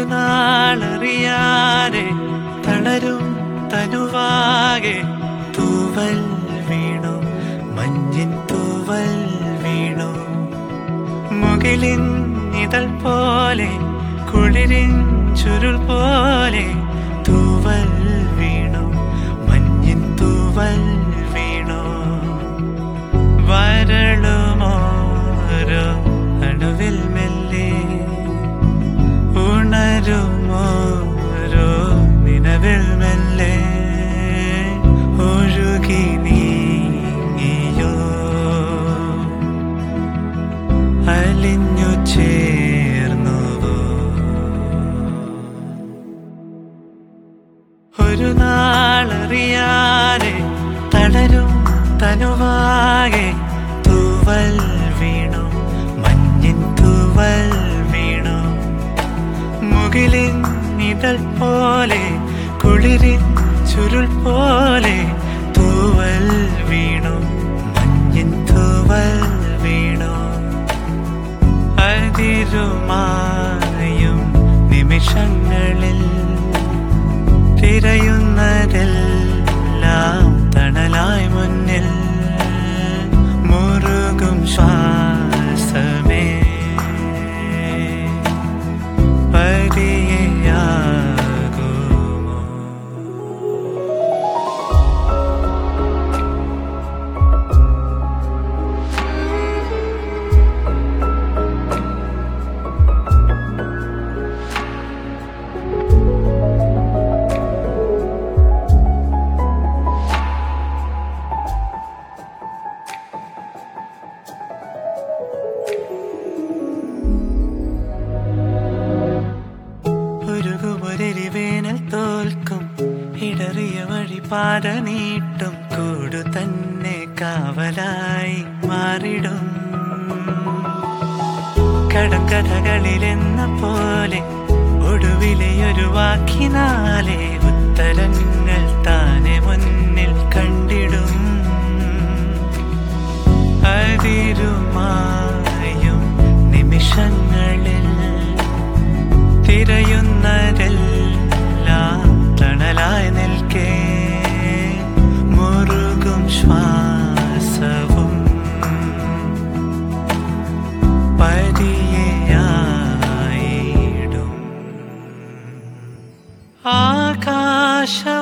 നാളറിയാതെ തളരും തനുവാകെ തൂവൽ വീണു മഞ്ഞിൻ തൂവൽ വീണു മുകിലിൻ ഇതൾ പോലെ കുളിരിൻ ചുരുൾ പോലെ തൂവൽ വീണു മഞ്ഞിൻ തൂവൽ വീണു വരളുമോരോ അണുവിൽ മെല്ലെ ഉണരുമോരോ നിലവിൽ മെല്ലെ ഒഴുകി നീങ്ങിയോ അലിഞ്ഞു ചേർന്നുവോ ഒരു നാളറിയാതെ തളരും തനുവാകെ തൂവൽ വീണു മഞ്ഞിൻ തൂവൽ വീണു മുകിലിൻ ഇതൾ പോലെ കുളിരിൻ ചുരുൾ പോലെ തൂവൽ വീണു മഞ്ഞിൻ തൂവൽ വീണു അതിരുമായും നിമിഷങ്ങളിൽ തിരയുന്നതെല്ലാം തണലായി മുന്നിൽ മുറുകും ശ്വാസമേ പരിയാകുമോ ഉരുകുമൊരരി വേനൽ തോൽക്കും ഇടറിയ വഴി പാത നീട്ടും കൂടു തന്നെ കാവലായി മാറിടും കടങ്കഥകളിലെന്ന പോലെ ഒടുവിലെ ഒരു വാക്കിനാലെ ഉത്തരങ്ങൾ താനെ മുന്നിൽ കണ്ടിടും അതിരുമായും നിമിഷങ്ങളിൽ തിരയുന്നതെല്ലാം തണലായി നിൽക്കേ മുറുകും ശ്വാസവും പരിയായിടും ആകാശം